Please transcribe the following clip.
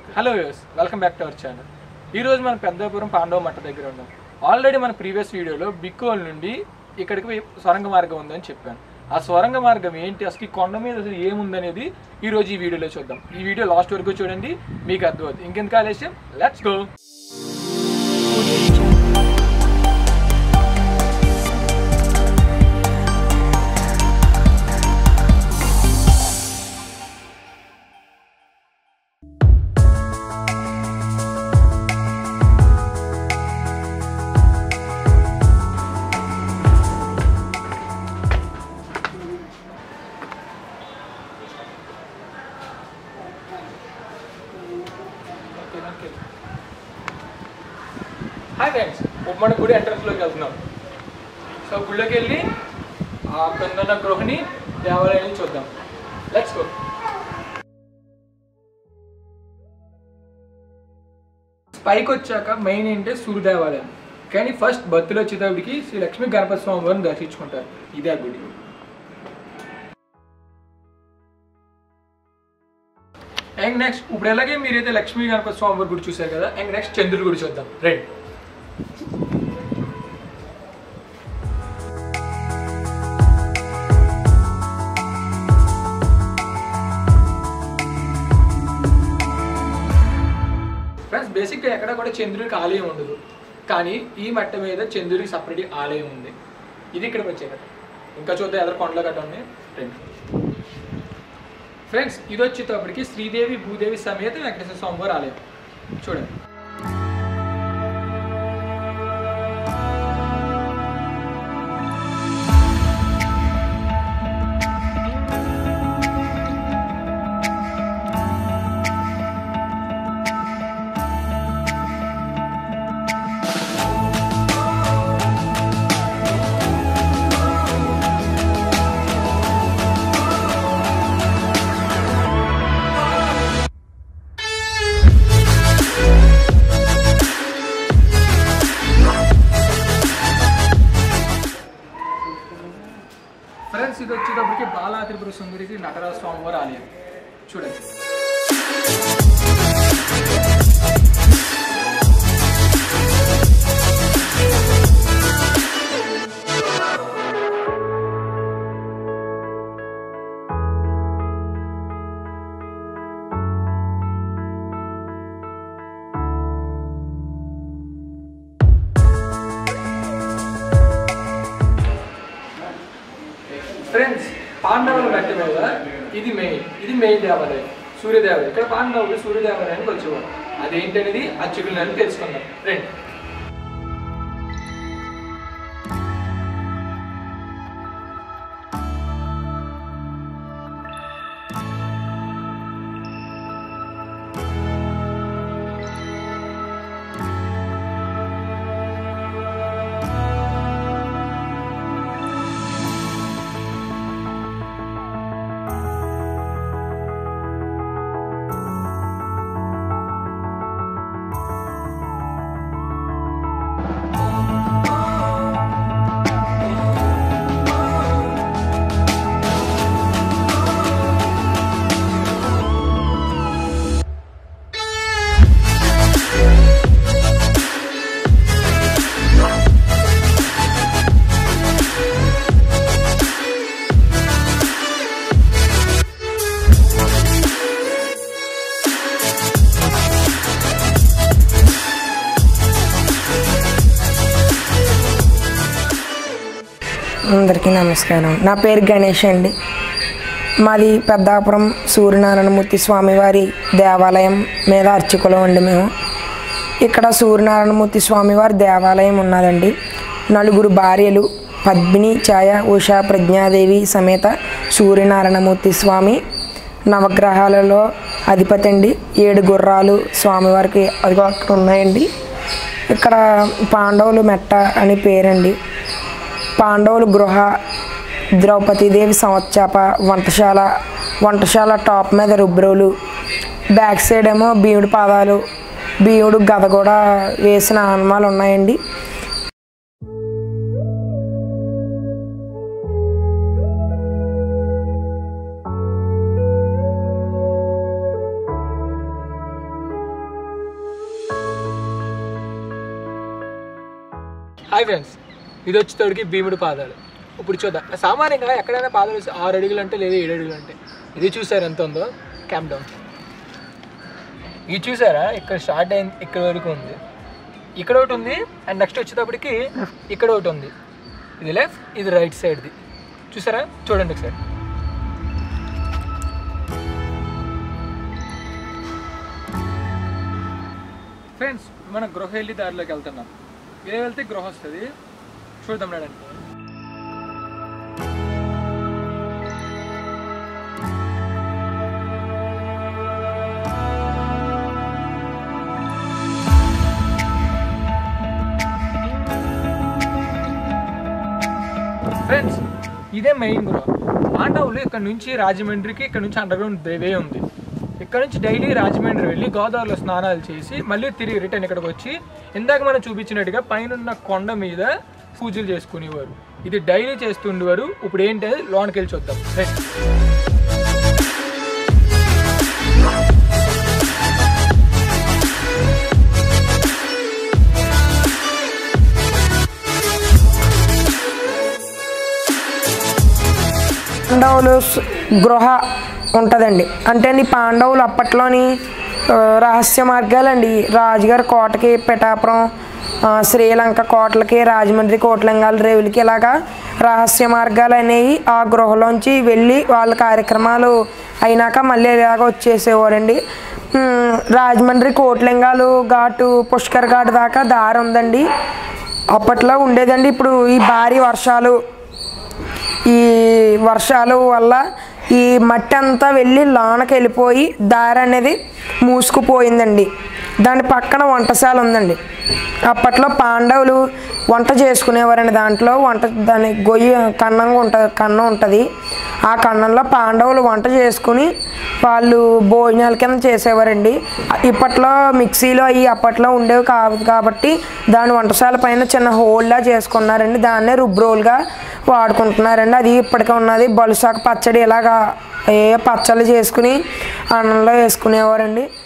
Hello యూస్ welcome back to our channel ఈ రోజు మనం పెద్దాపురం పాండవ మట్ట దగ్గర ఉన్నాం ఆల్రెడీ మన ప్రీవియస్ వీడియోలో బిక్కోల్ నుండి ఇక్కడికి పోయి సొరంగ మార్గం ఉందని చెప్పాను ఆ సొరంగ మార్గం ఏంటి అసలు ఈ కొండ మీద అసలు ఏముందనేది ఈ రోజు ఈ వీడియోలో చూద్దాం ఈ వీడియో లాస్ట్ వరకు చూడండి మీకు అర్థమవుతుంది ఇంకెందుకు ఆలస్యం లెట్స్ గో హాయ్ ఫ్రెండ్స్ ఉమ్మడి గుడి ఎంట్రన్స్లోకి వెళ్తున్నాం సో గుళ్ళోకి వెళ్ళి ఆ కింద గృహని దేవాలయాన్ని చూద్దాం లెట్స్ గో పైకి వచ్చాక మెయిన్ ఏంటంటే సూర్య దేవాలయం కానీ ఫస్ట్ భక్తులు వచ్చేటప్పటికి శ్రీ లక్ష్మీ గణపతి స్వామి వారిని దర్శించుకుంటారు ఇదే ఆ గుడి అండ్ నెక్స్ట్ ఇప్పుడు ఎలాగే మీరైతే లక్ష్మీ గణపతి స్వామి వారి గుడి చూశారు కదా అండ్ నెక్స్ట్ చంద్రుడి గుడి చూద్దాం రైట్ ఫ్రెండ్స్ బేసిక్గా ఎక్కడ కూడా చంద్రుడికి ఆలయం ఉండదు కానీ ఈ మట్ట మీద చంద్రుడికి సపరేట్ ఆలయం ఉంది ఇది ఇక్కడ ప్రత్యేకత ఇంకా చూద్దాం ఎదరు కొండలు గట్ట ఉన్నాయి రండి ఫ్రెండ్స్ ఇది వచ్చేటప్పటికి శ్రీదేవి భూదేవి సమేత వెంకటేశ్వర స్వామి వారి ఆలయం చూడండి ఫ్రెండ్స్ ఇది వచ్చేటప్పటికి బాలా త్రిపుర సుందరికి నటరాజ స్వామి వారి ఆలయం చూడండి ఫ్రెండ్స్ పాండవుల మట్టి మీద ఇది మెయిన్ ఇది మెయిన్ దేవాలయం సూర్యదేవాలయం ఇక్కడ పాండవులు సూర్యదేవాలయానికి వచ్చేవారు అదేంటనేది అర్చకులని తెలుసుకుందాం రండి అందరికీ నమస్కారం నా పేరు గణేష్ అండి మాది పెద్దాపురం సూర్యనారాయణమూర్తి స్వామివారి దేవాలయం మీద అర్చకులం అండి మేము ఇక్కడ సూర్యనారాయణమూర్తి స్వామివారి దేవాలయం ఉన్నదండి నలుగురు భార్యలు పద్మిని ఛాయ ఉషా ప్రజ్ఞాదేవి సమేత సూర్యనారాయణమూర్తి స్వామి నవగ్రహాలలో అధిపతి అండి ఏడు గుర్రాలు స్వామివారికి అదిగో అక్కడ ఉన్నాయండి ఇక్కడ పాండవులు మెట్ట అని పేరండి పాండవులు గృహ ద్రౌపదీదేవి సంవత్సరప వంటశాల వంటశాల టాప్ మీద రుబ్రోలు బ్యాక్ సైడ్ ఏమో భీముడి పాదాలు భీముడు గద కూడా వేసిన హనుమాలు ఉన్నాయండి హాయ్ ఫ్రెండ్స్ ఇది వచ్చేటోడికి భీముడి పాదాలు ఇప్పుడు చూద్దాం సామాన్యంగా ఎక్కడైనా పాదాలు వేసి ఆరు అడుగులు అంటే లేదా ఏడు అడుగులు అంటే ఇది చూసారు ఎంత ఉందో క్యామ్ డౌన్ ఇది చూసారా ఇక్కడ స్టార్ట్ అయింది ఇక్కడ వరకు ఉంది ఇక్కడ ఒకటి ఉంది అండ్ నెక్స్ట్ వచ్చేటప్పటికి ఇక్కడ ఒకటి ఉంది ఇది లెఫ్ట్ ఇది రైట్ సైడ్ది చూసారా చూడండి ఒకసారి ఫ్రెండ్స్ మనం గృహ వెళ్ళి దారిలోకి వెళ్తున్నాం ఇలా వెళ్తే గృహ వస్తుంది చూద్దాం రండి ఫ్రెండ్స్ ఇదే మెయిన్ గృహ పాండవులు ఇక్కడ నుంచి రాజమండ్రికి ఇక్కడ నుంచి అండర్ గ్రౌండ్ వే ఉంది ఇక్కడ నుంచి డైలీ రాజమండ్రి వెళ్ళి గోదావరిలో స్నానాలు చేసి మళ్ళీ తిరిగి రిటర్న్ ఇక్కడికి వచ్చి ఇందాక మనం చూపించినట్టుగా పైన కొండ మీద పూజలు చేసుకునేవారు ఇది డైలీ చేస్తుండేవారు ఇప్పుడు ఏంటి లోనికి వెళ్ళి చూద్దాం రండి. పాండవులు స్- గృహ ఉంటుందండి అంటే ఈ పాండవులు అప్పట్లోని ఆ, రహస్య మార్గాలండి రాజుగారి కోటకి పిఠాపురం ఆ, శ్రీలంక కోటలకి రాజమండ్రి కోటలింగాల రేవులకి ఇలాగా రహస్య మార్గాలు అనేవి ఆ గృహలోంచి వెళ్ళి వాళ్ళ కార్యక్రమాలు అయినాక మళ్ళీ ఇలాగ వచ్చేసేవారండి ఉమ్, రాజమండ్రి కోటలింగాలు ఘాటు పుష్కర్ ఘాట్ దాకా దారి ఉందండి అప్పట్లో ఉండేదండి ఇప్పుడు ఈ భారీ వర్షాలు ఈ వర్షాలు వల్ల ఈ మట్టి అంతా వెళ్ళి లోనకి వెళ్ళిపోయి దారి అనేది మూసుకుపోయిందండి దాని పక్కన వంటశాల ఉందండి అప్పట్లో పాండవులు వంట చేసుకునేవారండి దాంట్లో వంట దాని గొయ్యి కన్నం ఉంటుంది కన్నం ఉంటుంది ఆ కన్నంలో పాండవులు వంట చేసుకుని వాళ్ళు భోజనాల కింద చేసేవారండి ఇప్పట్లో మిక్సీలో అవి అప్పట్లో ఉండేవి కాదు కాబట్టి దాని వంటశాల పైన చిన్న హోల్లా చేసుకున్నారండి దాన్నే రుబ్రోలుగా వాడుకుంటున్నారండి అది ఇప్పటికే ఉన్నది బలుసాకు పచ్చడి ఇలాగా ఏ పచ్చళ్ళు చేసుకుని అన్నంలో వేసుకునేవారండి